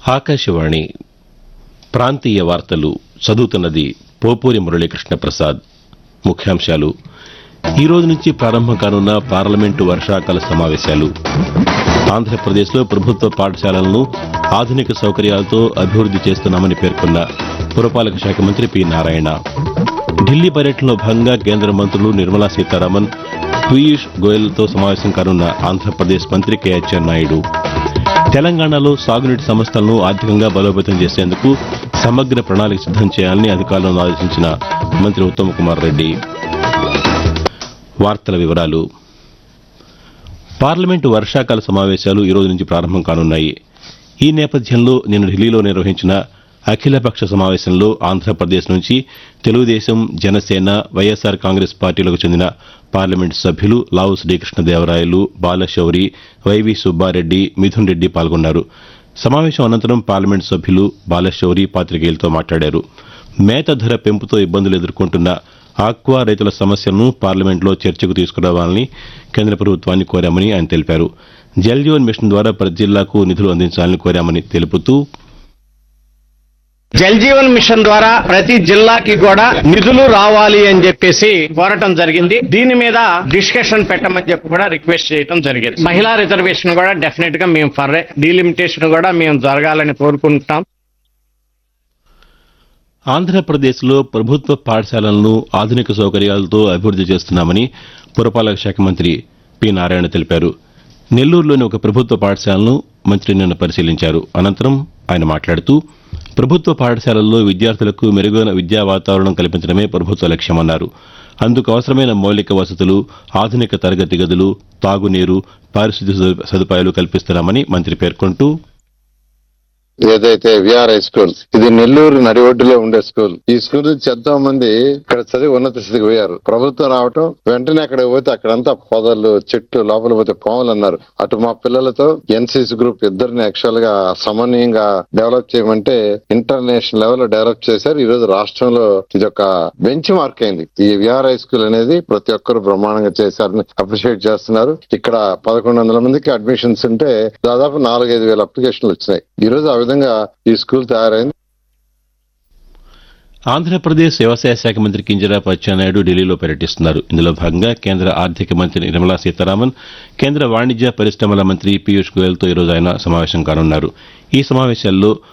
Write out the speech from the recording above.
ఆకాశవాణి ప్రాంతీయ వార్తలు చదువుతున్నది పోపూరి మురళీకృష్ణ ప్రసాద్ ముఖ్యాంశాలు ఈ రోజు నుంచి ప్రారంభం కానున్న పార్లమెంటు వర్షాకాల సమావేశాలు ఆంధ్రప్రదేశ్లో ప్రభుత్వ పాఠశాలలను ఆధునిక సౌకర్యాలతో అభివృద్ది చేస్తున్నామని పేర్కొన్న పురపాలక శాఖ మంత్రి పి నారాయణ ఢిల్లీ పర్యటనలో భాగంగా కేంద్ర మంత్రులు నిర్మలా సీతారామన్ పీయూష్ గోయల్తో సమావేశం కానున్న ఆంధ్రప్రదేశ్ మంత్రి కె అచ్చెన్నాయుడు తెలంగాణలో సాగునీటి సంస్థలను ఆర్థికంగా బలోపేతం చేసేందుకు సమగ్ర ప్రణాళిక సిద్దం చేయాలని అధికారులను ఆదేశించిన మంత్రి ఉత్తమ్ కుమార్ రెడ్డి వార్తల వివరాలు పార్లమెంటు వర్షాకాల సమావేశాలు ఈ రోజు నుంచి ప్రారంభం కానున్నాయి ఈ నేపథ్యంలో నిన్న ఢిల్లీలో నిర్వహించిన అఖిలపక్ష సమావేశంలో ఆంధ్రప్రదేశ్ నుంచి తెలుగుదేశం జనసేన వైఎస్సార్ కాంగ్రెస్ పార్టీలకు చెందిన పార్లమెంటు సభ్యులు లావు శ్రీకృష్ణదేవరాయలు బాలశౌరి వైవి సుబ్బారెడ్డి మిథున్ రెడ్డి పాల్గొన్నారు సమావేశం అనంతరం పార్లమెంటు సభ్యులు బాలశౌరి పాతికేయులతో మాట్లాడారు మేత ధర పెంపుతో ఇబ్బందులు ఎదుర్కొంటున్న ఆక్వా రైతుల సమస్యలను పార్లమెంట్లో చర్చకు తీసుకురావాలని కేంద్ర ప్రభుత్వాన్ని కోరామని ఆయన తెలిపారు జల్ జీవన్ మిషన్ ద్వారా ప్రతి జిల్లాకు నిధులు అందించాలని కోరామని తెలుపుతూ జల్ జీవన్ మిషన్ ద్వారా ప్రతి జిల్లాకి కూడా నిధులు రావాలి అని చెప్పేసి కోరటం జరిగింది దీని మీద డిస్కషన్ పెట్టమని చెప్పి కూడా రిక్వెస్ట్ చేయడం జరిగింది మహిళా రిజర్వేషన్ కూడా డెఫినెట్ గా మేము ఫర్ డీలిమిటేషన్ కూడా మేము జరగాలని కోరుకుంటాం ఆంధ్రప్రదేశ్లో ప్రభుత్వ పాఠశాలలను ఆధునిక సౌకర్యాలతో అభివృద్ది చేస్తున్నామని పురపాలక శాఖ మంత్రి పి నారాయణ తెలిపారు నెల్లూరులోని ఒక ప్రభుత్వ పాఠశాలను మంత్రి నిన్న పరిశీలించారు అనంతరం ఆయన మాట్లాడుతూ ప్రభుత్వ పాఠశాలల్లో విద్యార్థులకు మెరుగైన విద్యా వాతావరణం కల్పించడమే ప్రభుత్వ లక్ష్యమన్నారు అందుకు అవసరమైన మౌలిక వసతులు ఆధునిక తరగతి గదులు తాగునీరు పారిశుద్ధ్య సదు- సదుపాయాలు కల్పిస్తున్నామని మంత్రి పేర్కొంటూ ఏదైతే విఆర్ఐ స్కూల్ ఇది నెల్లూరు నడిఒడ్డులో ఉండే స్కూల్ ఈ స్కూల్ నుంచి ఎంతో మంది ఇక్కడ చదివి ఉన్నత స్థితికి పోయారు ప్రభుత్వం రావటం వెంటనే అక్కడ పోతే అక్కడంతా పొదలు చెట్లు లోపల పోతే పాములు అన్నారు అటు మా పిల్లలతో ఎన్సీసీ గ్రూప్ ఇద్దరిని యాక్చువల్ గా సమన్వయంగా డెవలప్ చేయమంటే ఇంటర్నేషనల్ లెవెల్ లో డెవలప్ చేశారు ఈ రోజు రాష్ట్రంలో ఇది ఒక బెంచ్ మార్క్ అయింది ఈ విఆర్ఐ స్కూల్ అనేది ప్రతి ఒక్కరు బ్రహ్మాండంగా చేశారని అప్రిషియేట్ చేస్తున్నారు ఇక్కడ పదకొండు వందల మందికి అడ్మిషన్స్ ఉంటే దాదాపు నాలుగైదు వేల అప్లికేషన్లు వచ్చినాయి ఈ రోజు ఆ విధంగా ఈ స్కూల్ తయారైంది ఆంధ్రప్రదేశ్ వ్యవసాయ శాఖ మంత్రి కింజరాపు అచ్చెన్నాయుడు ఢిల్లీలో పర్యటిస్తున్నారు ఇందులో భాగంగా కేంద్ర ఆర్థిక మంత్రి నిర్మలా సీతారామన్ కేంద్ర వాణిజ్య పరిశ్రమల మంత్రి పీయూష్ గోయల్తో ఈరోజు ఆయన సమావేశం కానున్నారు ఈ సమావేశాల్లో